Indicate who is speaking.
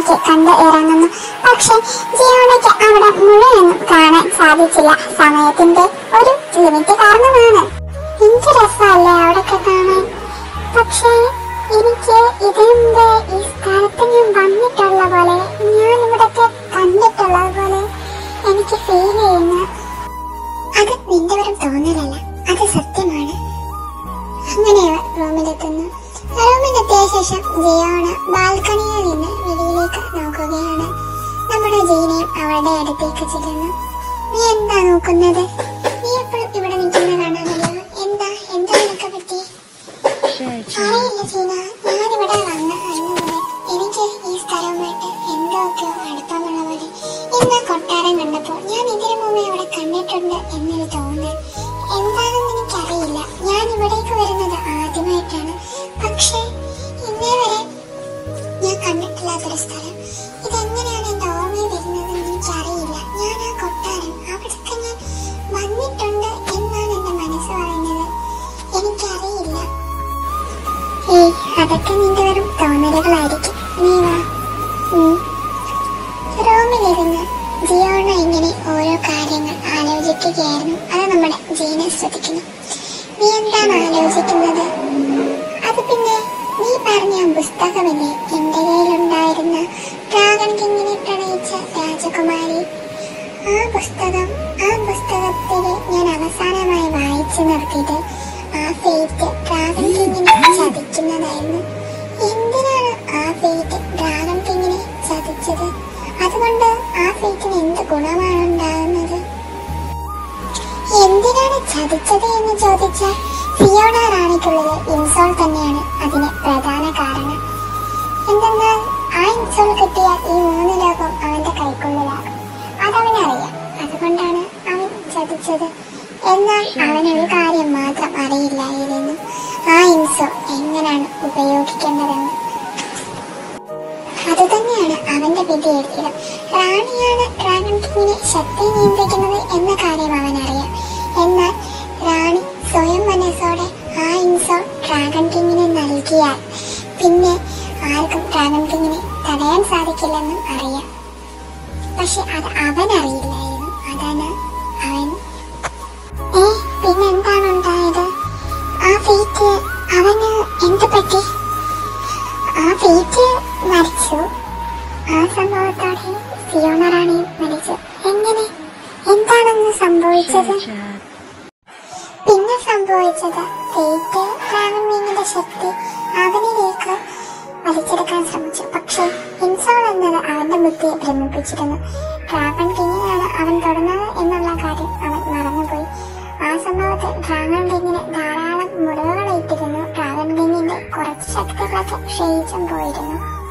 Speaker 1: ജിയോണയ്ക്ക് കണ്ട് ഇറങ്ങുന്നു പക്ഷെ ജിയോണയ്ക്ക് അവിടെ മുഴുവനും കാണാൻ സാധിച്ചില്ല സമയത്തിന്റെ ഒരു ലിമിറ്റ് കാരണമാണ് എന്ത് രസമല്ലേ അവിടൊക്കെ കാണാൻ പക്ഷേ എനിക്ക് ഇതിനു മുമ്പ് ഈ സ്ഥലത്ത് ഞാൻ വന്നിട്ടുള്ള പോലെ ഞാൻ ഇവിടൊക്കെ കണ്ടിട്ടുള്ള പോലെ എനിക്ക് ഫീൽ ചെയ്യുന്നു അത് നിന്റെ വെറും തോന്നലല്ല അത് സത്യമാണ് അങ്ങനെ അവർ റൂമിലെത്തുന്നു റൂമിലെത്തിയ ശേഷം ജിയോണ് ബാൽക്കണിയിൽ നിന്ന് വെളിയിലേക്ക് നോക്കുകയാണ് നമ്മുടെ ജീനയും അവളുടെ അടുത്തേക്ക് ചെല്ലുന്നു നീ എന്താ നോക്കുന്നത് നീ എപ്പോഴും ഇവിടെ നിൽക്കുന്ന കാണാമല്ലോ എന്താ എന്താ നിനക്ക് പറ്റി അറിയില്ല ജീന ഞാനിവിടെ വന്ന അന്ന് മുതൽ എനിക്ക് ഈ സ്ഥലവുമായിട്ട് എന്തൊക്കെയോ അടുപ്പമുള്ള പോലെ ഇന്ന് കൊട്ടാരം കണ്ടപ്പോൾ ഞാൻ ഇതിനു മുമ്പ് ഇവിടെ കണ്ടിട്ടുണ്ട് എന്നൊരു തോന്നൽ എന്താണെന്ന് എനിക്കറിയില്ല ഞാൻ ഇവിടേക്ക് വരുന്നത് ആദ്യമായിട്ടാണ് പക്ഷേ ഇന്നേ വരെ ഞാൻ കണ്ടിട്ടില്ലാത്തൊരു സ്ഥലം ഇതെങ്ങനെയാണ് എന്റെ ഓർമ്മയിൽ വരുന്നതെന്ന് എനിക്കറിയില്ല ഞാൻ ആ കൊട്ടാരം അവിടേക്ക് ഞാൻ വന്നിട്ടുണ്ട് എന്നാണ് എന്റെ മനസ്സ് പറയുന്നത് എനിക്കറിയില്ല ഏയ് അതൊക്കെ നിന്റെ വെറും തോന്നലുകളായിരിക്കും നീ വാ ഉം. റൂമിലിരുന്ന് ജിയോണ ഇങ്ങനെ ഓരോ കാര്യങ്ങൾ ആലോചിക്കുകയായിരുന്നു അത് നമ്മുടെ ജീന ശ്രദ്ധിക്കുന്നു നീ എന്താണ് ആലോചിക്കുന്നത് അത് പിന്നെ നീ പറഞ്ഞ ആ പുസ്തകമല്ലേ എന്റെ കയ്യിലുണ്ടായിരുന്ന ഡ്രാഗൺ കിങ്ങിനെ പ്രണയിച്ച രാജകുമാരി ആ പുസ്തകം ആ പുസ്തകത്തിൽ ഞാൻ അവസാനമായി വായിച്ചു നിർത്തിയത് ആ ഫെയ്റ്റ് ഡ്രാഗൺ കിങ്ങിനെ ചതിക്കുന്നതായിരുന്നു എന്തിനാണ് ആ ഫെയ്റ്റ് ഡ്രാഗൺ കിങ്ങിനെ ചതിച്ചത് അതുകൊണ്ട് ആ ഫെയ്റ്റിന് എന്ത് ഗുണമാണ് ഉണ്ടാകുന്നത് എന്തിനാണ് ചതിച്ചത് എന്ന് ചോദിച്ചാൽ ഫിയോണ റാണിക്കുള്ളിലെ ഇൻസോൾ തന്നെയാണ് അതിന് പ്രധാന കാരണം എന്തെന്നാൽ ആ ഇൻസോൾ കിട്ടിയാൽ ഈ മൂന്ന് ലോകം അവന്റെ കൈക്കുള്ളിലാകും അതവനറിയാം അതുകൊണ്ടാണ് അവൻ ചതിച്ചത് എന്നാൽ അവൻ ഒരു കാര്യം മാത്രം അറിയില്ലായിരുന്നു ആ ഇൻസോ എങ്ങനെയാണ് ഉപയോഗിക്കേണ്ടതെന്ന് അതുതന്നെയാണ് അവന്റെ വിധി എഴുതിയത് റാണിയാണ് ഡ്രാഗൺ കിങ്ങിനെ ശക്തി നിയന്ത്രിക്കുന്നത് എന്ന കാര്യം അവൻ അറിയാം എന്നാൽ റാണി സ്വയം മനസ്സോടെ ആ ഇൻസോ ഡ്രാഗൺ കിങ്ങിനെ നൽകിയാൽ പിന്നെ ആർക്കും ഡ്രാഗൺ കിങ്ങിനെ തടയാൻ സാധിക്കില്ലെന്നും അറിയാം പക്ഷെ അത് അവൻ അറിയില്ലായിരുന്നു അതാണ് അവൻ ഏ പിന്നെ എന്താണ് ഉണ്ടായത് ആ ഫീറ്റ് അവന് എന്ത് പറ്റി ആ ഫീറ്റ് മരിച്ചു ആ സംഭവത്തോടെ ഫിയോണ റാണി മരിച്ചു എങ്ങനെ എന്താണെന്ന് സംഭവിച്ചത് പിന്നെ സംഭവിച്ചത് ഫേറ്റ് ഡ്രാഗൺ വീങ്ങിന്റെ ശക്തി അവനിലേക്ക് വലിച്ചെടുക്കാൻ ശ്രമിച്ചു പക്ഷേ ഇൻസോൾ എന്നത് അവന്റെ ബുദ്ധിയെ ഭ്രമിപ്പിച്ചിരുന്നു ഡ്രാഗൺ കിങ്ങിനാണ് അവൻ തൊടുന്നത് എന്നുള്ള കാര്യം അവൻ മറന്നുപോയി ആ സംഭവത്തിൽ ഡ്രാഗൺ കിങ്ങിന് ധാരാളം മുറിവുകളേറ്റിരുന്നു ഡ്രാഗൺ കിങ്ങിന്റെ കുറച്ച് ശക്തികളൊക്കെ ക്ഷയിച്ചും പോയിരുന്നു